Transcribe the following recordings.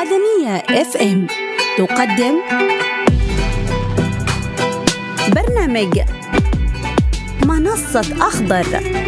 العدنية اف ام تقدم برنامج منصة أخضر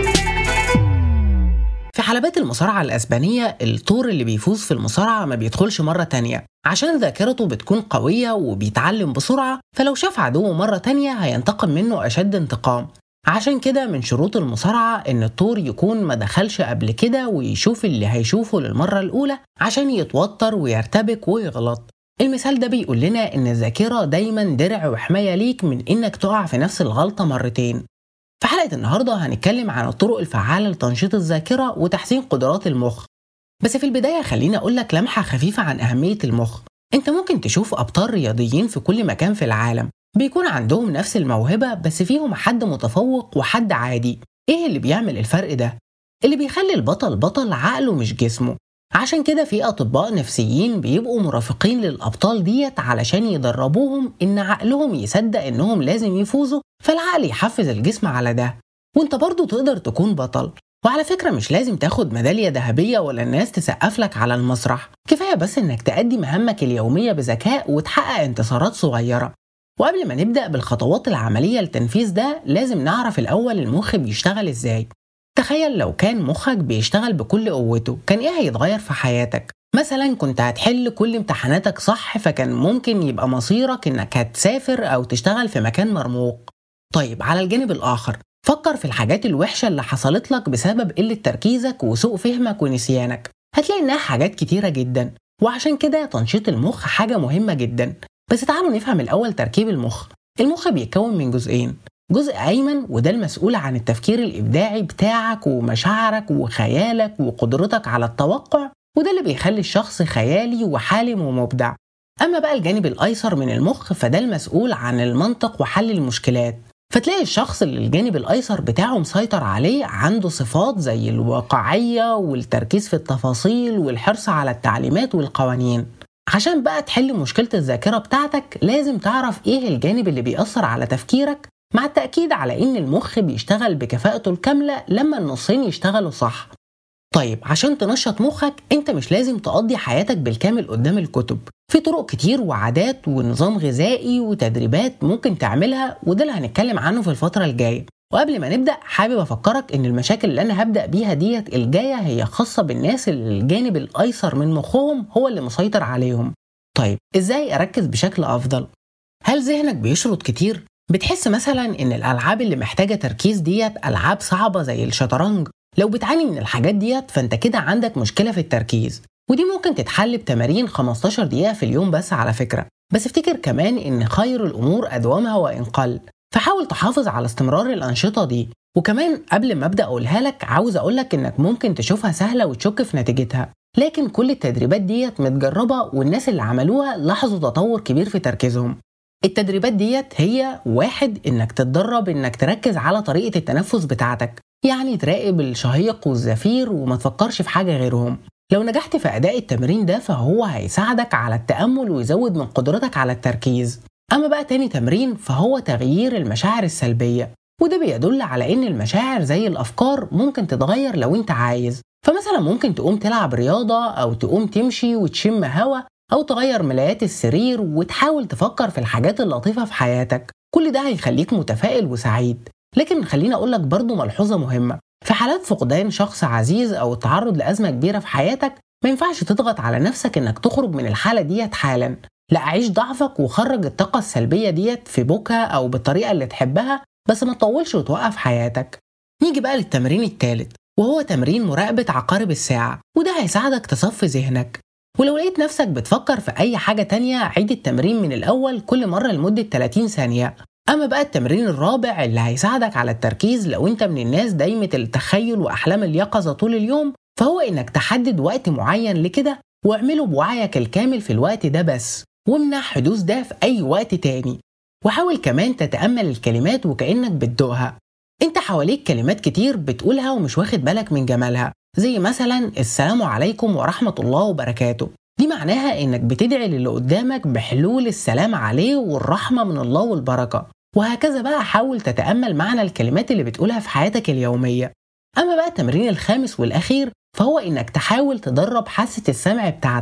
في حلبات المصارعة الأسبانية الطور اللي بيفوز في المصارعة ما بيدخلش مرة تانية عشان ذاكرته بتكون قوية وبيتعلم بسرعة فلو شاف عدوه مرة تانية هينتقم منه أشد انتقام عشان كده من شروط المصارعة إن الطور يكون ما دخلش قبل كده ويشوف اللي هيشوفه للمرة الأولى عشان يتوتر ويرتبك ويغلط المثال ده بيقول لنا إن الذاكرة دايما درع وحماية ليك من إنك تقع في نفس الغلطة مرتين في حلقة النهاردة هنتكلم عن الطرق الفعالة لتنشيط الذاكرة وتحسين قدرات المخ بس في البداية خليني أقول لك لمحة خفيفة عن أهمية المخ أنت ممكن تشوف أبطال رياضيين في كل مكان في العالم بيكون عندهم نفس الموهبة بس فيهم حد متفوق وحد عادي إيه اللي بيعمل الفرق ده؟ اللي بيخلي البطل بطل عقله مش جسمه عشان كده في أطباء نفسيين بيبقوا مرافقين للأبطال ديت علشان يدربوهم إن عقلهم يصدق إنهم لازم يفوزوا فالعقل يحفز الجسم على ده وانت برضو تقدر تكون بطل وعلى فكرة مش لازم تاخد ميدالية ذهبية ولا الناس تسقف لك على المسرح كفاية بس انك تأدي مهامك اليومية بذكاء وتحقق انتصارات صغيرة وقبل ما نبدأ بالخطوات العملية لتنفيذ ده لازم نعرف الأول المخ بيشتغل ازاي تخيل لو كان مخك بيشتغل بكل قوته كان ايه هيتغير في حياتك مثلا كنت هتحل كل امتحاناتك صح فكان ممكن يبقى مصيرك انك هتسافر او تشتغل في مكان مرموق طيب على الجانب الآخر فكر في الحاجات الوحشة اللي حصلت لك بسبب قلة تركيزك وسوء فهمك ونسيانك هتلاقي إنها حاجات كتيرة جدا وعشان كده تنشيط المخ حاجة مهمة جدا بس تعالوا نفهم الأول تركيب المخ المخ بيتكون من جزئين جزء أيمن وده المسؤول عن التفكير الإبداعي بتاعك ومشاعرك وخيالك وقدرتك على التوقع وده اللي بيخلي الشخص خيالي وحالم ومبدع أما بقى الجانب الأيسر من المخ فده المسؤول عن المنطق وحل المشكلات فتلاقي الشخص اللي الجانب الايسر بتاعه مسيطر عليه عنده صفات زي الواقعيه والتركيز في التفاصيل والحرص على التعليمات والقوانين عشان بقى تحل مشكله الذاكره بتاعتك لازم تعرف ايه الجانب اللي بيأثر على تفكيرك مع التأكيد على إن المخ بيشتغل بكفاءته الكاملة لما النصين يشتغلوا صح طيب عشان تنشط مخك انت مش لازم تقضي حياتك بالكامل قدام الكتب في طرق كتير وعادات ونظام غذائي وتدريبات ممكن تعملها وده اللي هنتكلم عنه في الفترة الجاية وقبل ما نبدأ حابب أفكرك إن المشاكل اللي أنا هبدأ بيها ديت الجاية هي خاصة بالناس اللي الجانب الأيسر من مخهم هو اللي مسيطر عليهم طيب إزاي أركز بشكل أفضل؟ هل ذهنك بيشرط كتير؟ بتحس مثلا إن الألعاب اللي محتاجة تركيز ديت ألعاب صعبة زي الشطرنج لو بتعاني من الحاجات ديت فانت كده عندك مشكله في التركيز ودي ممكن تتحل بتمارين 15 دقيقه في اليوم بس على فكره بس افتكر كمان ان خير الامور ادومها وان قل فحاول تحافظ على استمرار الانشطه دي وكمان قبل ما ابدا اقولها لك عاوز اقولك انك ممكن تشوفها سهله وتشك في نتيجتها لكن كل التدريبات ديت متجربه والناس اللي عملوها لاحظوا تطور كبير في تركيزهم التدريبات ديت هي واحد انك تتدرب انك تركز على طريقه التنفس بتاعتك يعني تراقب الشهيق والزفير وما تفكرش في حاجة غيرهم لو نجحت في أداء التمرين ده فهو هيساعدك على التأمل ويزود من قدرتك على التركيز أما بقى تاني تمرين فهو تغيير المشاعر السلبية وده بيدل على إن المشاعر زي الأفكار ممكن تتغير لو أنت عايز فمثلا ممكن تقوم تلعب رياضة أو تقوم تمشي وتشم هوا أو تغير ملايات السرير وتحاول تفكر في الحاجات اللطيفة في حياتك كل ده هيخليك متفائل وسعيد لكن خليني أقول لك برضو ملحوظة مهمة في حالات فقدان شخص عزيز أو التعرض لأزمة كبيرة في حياتك ما ينفعش تضغط على نفسك إنك تخرج من الحالة ديت حالا لا عيش ضعفك وخرج الطاقة السلبية ديت في بكى أو بالطريقة اللي تحبها بس ما تطولش وتوقف حياتك نيجي بقى للتمرين الثالث وهو تمرين مراقبة عقارب الساعة وده هيساعدك تصفي ذهنك ولو لقيت نفسك بتفكر في أي حاجة تانية عيد التمرين من الأول كل مرة لمدة 30 ثانية أما بقى التمرين الرابع اللي هيساعدك على التركيز لو أنت من الناس دايمة التخيل وأحلام اليقظة طول اليوم فهو إنك تحدد وقت معين لكده واعمله بوعيك الكامل في الوقت ده بس وامنع حدوث ده في أي وقت تاني وحاول كمان تتأمل الكلمات وكأنك بتدوقها انت حواليك كلمات كتير بتقولها ومش واخد بالك من جمالها زي مثلا السلام عليكم ورحمة الله وبركاته دي معناها انك بتدعي للي قدامك بحلول السلام عليه والرحمة من الله والبركة وهكذا بقى حاول تتأمل معنى الكلمات اللي بتقولها في حياتك اليومية أما بقى التمرين الخامس والأخير فهو إنك تحاول تدرب حاسة السمع بتاعتك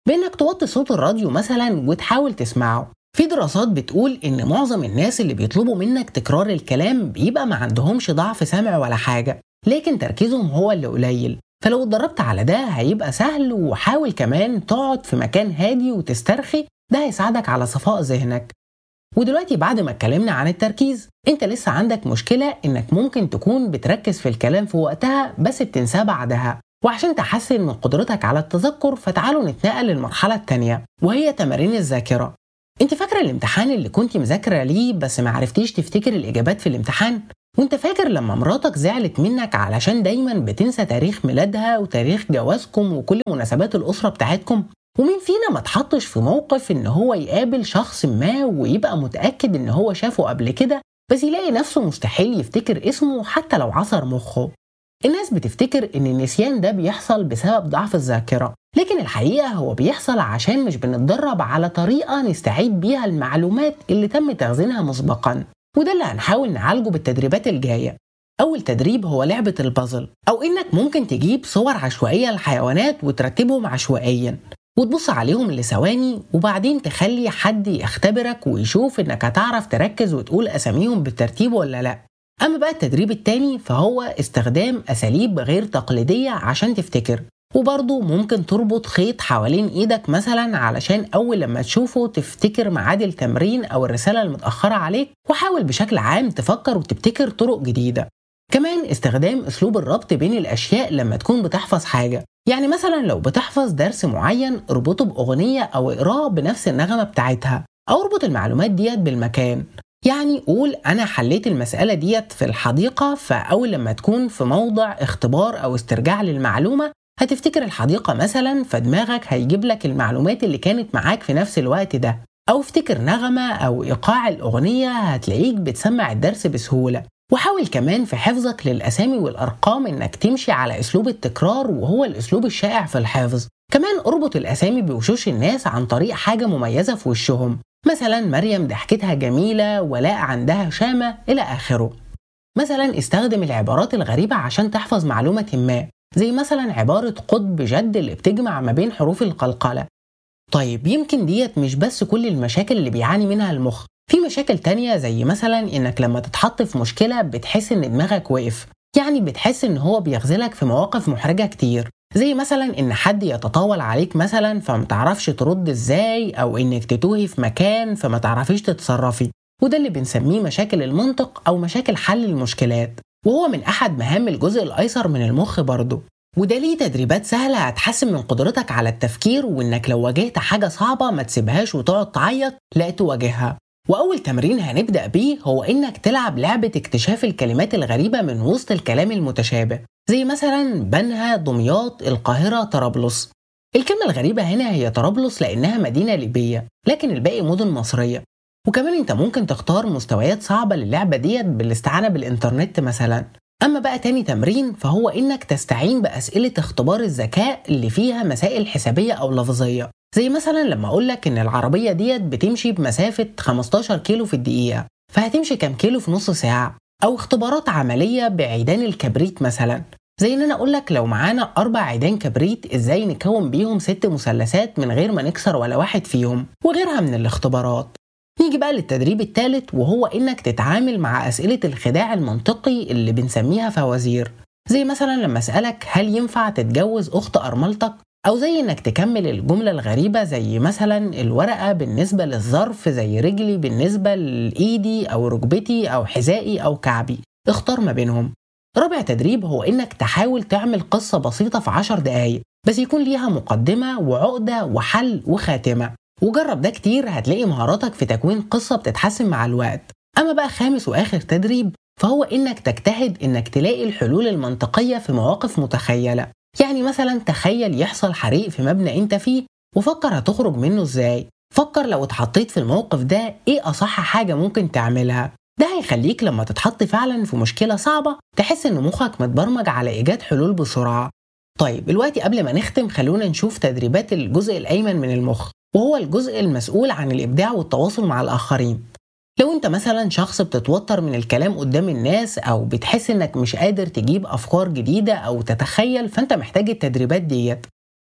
بإنك توطي صوت الراديو مثلا وتحاول تسمعه في دراسات بتقول إن معظم الناس اللي بيطلبوا منك تكرار الكلام بيبقى ما عندهمش ضعف سمع ولا حاجة لكن تركيزهم هو اللي قليل فلو اتدربت على ده هيبقى سهل وحاول كمان تقعد في مكان هادي وتسترخي ده هيساعدك على صفاء ذهنك ودلوقتي بعد ما اتكلمنا عن التركيز انت لسه عندك مشكلة انك ممكن تكون بتركز في الكلام في وقتها بس بتنساه بعدها وعشان تحسن من قدرتك على التذكر فتعالوا نتنقل للمرحلة التانية وهي تمارين الذاكرة انت فاكرة الامتحان اللي كنت مذاكرة ليه بس ما عرفتيش تفتكر الإجابات في الامتحان؟ وانت فاكر لما مراتك زعلت منك علشان دايما بتنسى تاريخ ميلادها وتاريخ جوازكم وكل مناسبات الأسرة بتاعتكم؟ ومين فينا ما تحطش في موقف ان هو يقابل شخص ما ويبقى متأكد ان هو شافه قبل كده بس يلاقي نفسه مستحيل يفتكر اسمه حتى لو عصر مخه الناس بتفتكر ان النسيان ده بيحصل بسبب ضعف الذاكرة لكن الحقيقة هو بيحصل عشان مش بنتدرب على طريقة نستعيد بيها المعلومات اللي تم تخزينها مسبقا وده اللي هنحاول نعالجه بالتدريبات الجاية أول تدريب هو لعبة البازل أو إنك ممكن تجيب صور عشوائية للحيوانات وترتبهم عشوائيا وتبص عليهم لثواني وبعدين تخلي حد يختبرك ويشوف إنك هتعرف تركز وتقول أساميهم بالترتيب ولا لأ أما بقى التدريب التاني فهو استخدام أساليب غير تقليدية عشان تفتكر وبرضه ممكن تربط خيط حوالين ايدك مثلا علشان اول لما تشوفه تفتكر ميعاد التمرين او الرساله المتاخره عليك وحاول بشكل عام تفكر وتبتكر طرق جديده كمان استخدام اسلوب الربط بين الاشياء لما تكون بتحفظ حاجه يعني مثلا لو بتحفظ درس معين اربطه باغنيه او اقراه بنفس النغمه بتاعتها او اربط المعلومات ديت بالمكان يعني قول انا حليت المساله ديت في الحديقه فاول لما تكون في موضع اختبار او استرجاع للمعلومه هتفتكر الحديقة مثلا فدماغك هيجيب لك المعلومات اللي كانت معاك في نفس الوقت ده أو افتكر نغمة أو إيقاع الأغنية هتلاقيك بتسمع الدرس بسهولة وحاول كمان في حفظك للأسامي والأرقام إنك تمشي على أسلوب التكرار وهو الأسلوب الشائع في الحفظ كمان اربط الأسامي بوشوش الناس عن طريق حاجة مميزة في وشهم مثلا مريم ضحكتها جميلة ولاء عندها شامة إلى آخره مثلا استخدم العبارات الغريبة عشان تحفظ معلومة ما زي مثلا عبارة قطب جد اللي بتجمع ما بين حروف القلقلة طيب يمكن ديت مش بس كل المشاكل اللي بيعاني منها المخ في مشاكل تانية زي مثلا انك لما تتحط في مشكلة بتحس ان دماغك وقف يعني بتحس ان هو بيغزلك في مواقف محرجة كتير زي مثلا ان حد يتطاول عليك مثلا فمتعرفش ترد ازاي او انك تتوهي في مكان فما تعرفيش تتصرفي وده اللي بنسميه مشاكل المنطق او مشاكل حل المشكلات وهو من أحد مهام الجزء الأيسر من المخ برضه وده ليه تدريبات سهلة هتحسن من قدرتك على التفكير وإنك لو واجهت حاجة صعبة ما تسيبهاش وتقعد تعيط لا تواجهها وأول تمرين هنبدأ بيه هو إنك تلعب لعبة اكتشاف الكلمات الغريبة من وسط الكلام المتشابه زي مثلا بنها دمياط القاهرة طرابلس الكلمة الغريبة هنا هي طرابلس لأنها مدينة ليبية لكن الباقي مدن مصرية وكمان انت ممكن تختار مستويات صعبة للعبة ديت بالاستعانة بالإنترنت مثلا أما بقى تاني تمرين فهو إنك تستعين بأسئلة اختبار الذكاء اللي فيها مسائل حسابية أو لفظية زي مثلا لما أقولك إن العربية ديت بتمشي بمسافة 15 كيلو في الدقيقة فهتمشي كام كيلو في نص ساعة أو اختبارات عملية بعيدان الكبريت مثلا زي ان انا اقول لك لو معانا اربع عيدان كبريت ازاي نكون بيهم ست مثلثات من غير ما نكسر ولا واحد فيهم وغيرها من الاختبارات نيجي بقى للتدريب الثالث وهو انك تتعامل مع اسئله الخداع المنطقي اللي بنسميها فوازير زي مثلا لما اسالك هل ينفع تتجوز اخت ارملتك او زي انك تكمل الجمله الغريبه زي مثلا الورقه بالنسبه للظرف زي رجلي بالنسبه لايدي او ركبتي او حذائي او كعبي اختار ما بينهم رابع تدريب هو انك تحاول تعمل قصه بسيطه في عشر دقايق بس يكون ليها مقدمه وعقده وحل وخاتمه وجرب ده كتير هتلاقي مهاراتك في تكوين قصة بتتحسن مع الوقت أما بقى خامس وآخر تدريب فهو إنك تجتهد إنك تلاقي الحلول المنطقية في مواقف متخيلة يعني مثلا تخيل يحصل حريق في مبنى أنت فيه وفكر هتخرج منه إزاي فكر لو اتحطيت في الموقف ده إيه أصح حاجة ممكن تعملها ده هيخليك لما تتحط فعلا في مشكلة صعبة تحس إن مخك متبرمج على إيجاد حلول بسرعة طيب دلوقتي قبل ما نختم خلونا نشوف تدريبات الجزء الأيمن من المخ وهو الجزء المسؤول عن الإبداع والتواصل مع الآخرين لو انت مثلا شخص بتتوتر من الكلام قدام الناس او بتحس انك مش قادر تجيب افكار جديده او تتخيل فانت محتاج التدريبات ديت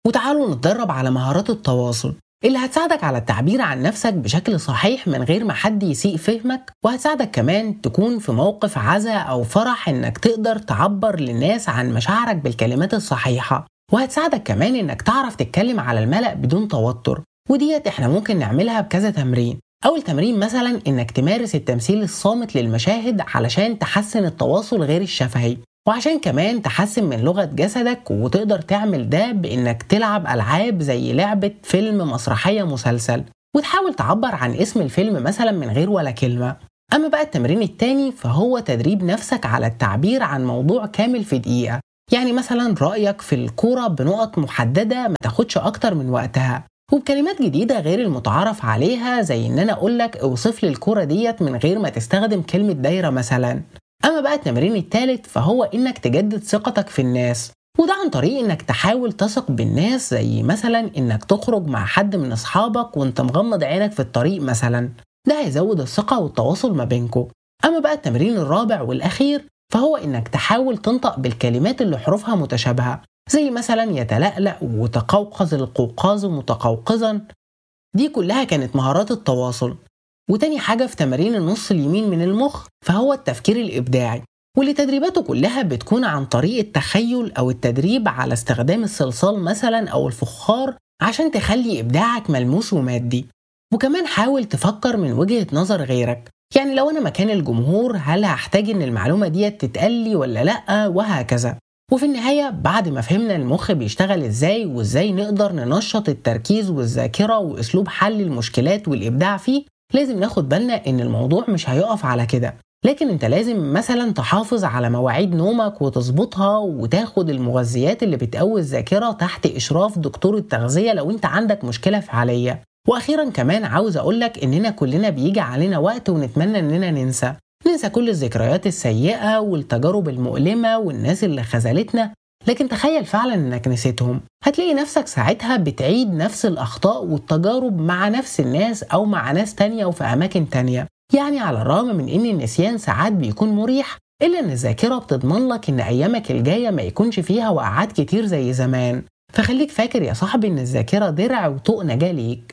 وتعالوا نتدرب على مهارات التواصل اللي هتساعدك على التعبير عن نفسك بشكل صحيح من غير ما حد يسيء فهمك وهتساعدك كمان تكون في موقف عزاء أو فرح إنك تقدر تعبر للناس عن مشاعرك بالكلمات الصحيحة وهتساعدك كمان إنك تعرف تتكلم على الملأ بدون توتر وديت إحنا ممكن نعملها بكذا تمرين أول تمرين مثلا إنك تمارس التمثيل الصامت للمشاهد علشان تحسن التواصل غير الشفهي وعشان كمان تحسن من لغة جسدك وتقدر تعمل ده بإنك تلعب ألعاب زي لعبة فيلم مسرحية مسلسل وتحاول تعبر عن اسم الفيلم مثلا من غير ولا كلمة أما بقى التمرين التاني فهو تدريب نفسك على التعبير عن موضوع كامل في دقيقة يعني مثلا رأيك في الكورة بنقط محددة ما تاخدش أكتر من وقتها وبكلمات جديدة غير المتعارف عليها زي إن أنا أقولك اوصف لي الكورة ديت من غير ما تستخدم كلمة دايرة مثلا أما بقى التمرين الثالث فهو إنك تجدد ثقتك في الناس وده عن طريق إنك تحاول تثق بالناس زي مثلا إنك تخرج مع حد من أصحابك وإنت مغمض عينك في الطريق مثلا ده هيزود الثقة والتواصل ما بينكم أما بقى التمرين الرابع والأخير فهو إنك تحاول تنطق بالكلمات اللي حروفها متشابهة زي مثلا يتلألأ وتقوقز القوقاز متقوقزا دي كلها كانت مهارات التواصل وتاني حاجة في تمارين النص اليمين من المخ فهو التفكير الإبداعي واللي تدريباته كلها بتكون عن طريق التخيل أو التدريب على استخدام الصلصال مثلا أو الفخار عشان تخلي إبداعك ملموس ومادي وكمان حاول تفكر من وجهة نظر غيرك يعني لو أنا مكان الجمهور هل هحتاج إن المعلومة دي تتقال لي ولا لأ وهكذا وفي النهاية بعد ما فهمنا المخ بيشتغل ازاي وازاي نقدر ننشط التركيز والذاكرة واسلوب حل المشكلات والابداع فيه لازم ناخد بالنا ان الموضوع مش هيقف على كده لكن انت لازم مثلا تحافظ على مواعيد نومك وتظبطها وتاخد المغذيات اللي بتقوي الذاكرة تحت اشراف دكتور التغذية لو انت عندك مشكلة فعالية واخيرا كمان عاوز اقولك اننا كلنا بيجي علينا وقت ونتمنى اننا ننسى ننسى كل الذكريات السيئة والتجارب المؤلمة والناس اللي خذلتنا لكن تخيل فعلا انك نسيتهم هتلاقي نفسك ساعتها بتعيد نفس الأخطاء والتجارب مع نفس الناس أو مع ناس تانية وفي أماكن تانية يعني على الرغم من ان النسيان ساعات بيكون مريح إلا إن الذاكرة بتضمن لك إن أيامك الجاية ما يكونش فيها وقعات كتير زي زمان فخليك فاكر يا صاحبي إن الذاكرة درع وطوق نجاة ليك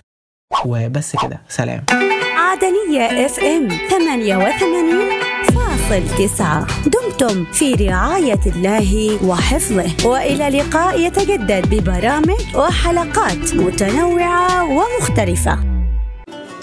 وبس كده سلام عدنية اف ام 88.9 دمتم في رعاية الله وحفظه وإلى لقاء يتجدد ببرامج وحلقات متنوعة ومختلفة